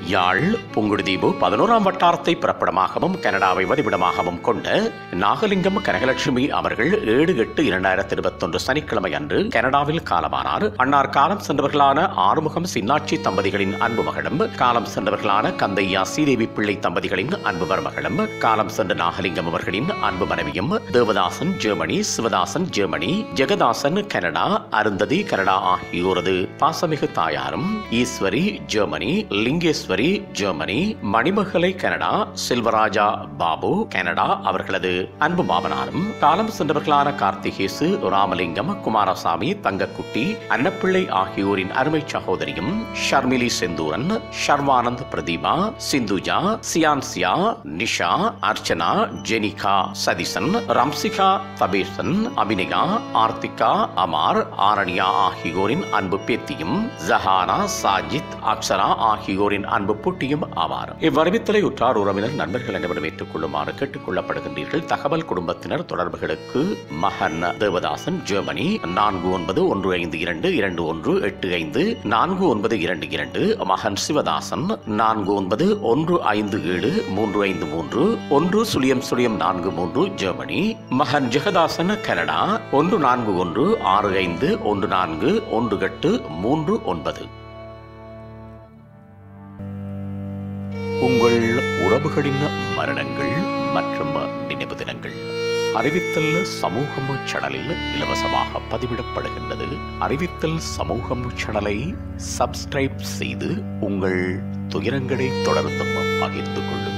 யாழ் புங்குடுதீவு பதினோராம் வட்டாரத்தை பிறப்பிடமாகவும் கனடாவை வதிவிடமாகவும் கொண்ட நாகலிங்கம் கனகலட்சுமி அவர்கள் ஏழு எட்டு இரண்டாயிரத்தி இருபத்தொன்று சனிக்கிழமை அன்று கனடாவில் காலமானார் அன்னார் காலம் சென்றவர்களான ஆறுமுகம் சின்னாட்சி தம்பதிகளின் அன்பு மகளும் காலம் சென்றவர்களான கந்தையா சீதேவி பிள்ளை தம்பதிகளின் அன்பு மருமகளும் காலம் சென்ற நாகலிங்கம் அவர்களின் அன்பு மனைவியும் Devadasan Germany Sivadasan Germany Jegathasan Canada Arunthathi Canada ஆகியோரது பாசமிகு தாயாரும் Eswari Germany Lingeswari Germany Manimegalai Canada Selvaraja Babu Canada அவர்களது அன்பு மாமனாரும் காலம் சென்றவர்களான கார்த்திகேசு ராமலிங்கம் குமாரசாமி தங்கக்குட்டி அன்னப்பிள்ளை ஆகியோரின் அருமை சகோதரியும் ஷர்மிலி செந்தூரன் ஷர்வானந்த் பிரதீபா சிந்துஜா சியான்சியா நிஷா அர்ச்சனா ஜெனிகா சதிசன் ரம்சிகா தபேசன் அபிநயா ஆர்த்திகா அமார் ஆரண்யா ஆகியோரின் அன்பு பேத்தியும் ஜஹானா சாஜித் அக்ஷரா ஆகியோரின் அன்பு பூட்டியும் ஆவார் இவ்வறிவித்தலை உற்றார் உறவினர் நண்பர்கள் அனைவரும் ஏற்றுக்கொள்ளுமாறு கேட்டுக் கொள்ளப்படுகின்றீர்கள் தகவல் குடும்பத்தினர் தொடர்புகளுக்கு மகன் தேவதாசன் ஜெர்மனி நான்கு ஒன்பது ஒன்று ஐந்து இரண்டு இரண்டு ஒன்று எட்டு ஐந்து நான்கு ஒன்பது இரண்டு இரண்டு மகன் சிவதாசன் நான்கு ஒன்பது ஒன்று ஐந்து ஏழு மூன்று ஐந்து மூன்று ஒன்று சுழியம் சுழியம் நான்கு மூன்று ஜெர்மனி மகன் ஜெகதாசன் கனடா ஒன்று நான்கு ஒன்று ஆறு ஐந்து ஒன்று நான்கு ஒன்று எட்டு மூன்று ஒன்பது உங்கள் உறவுகளின் மரணங்கள் மற்றும் நினைவு தினங்கள் அறிவித்தல் சமூகம் சேனலில் இலவசமாக பதிவிடப்படுகின்றது அறிவித்தல் சமூகம் சேனலை சப்ஸ்கிரைப் செய்து உங்கள் துயரங்களை தொடர்ந்தும் பகிர்ந்து கொள்ளுங்கள்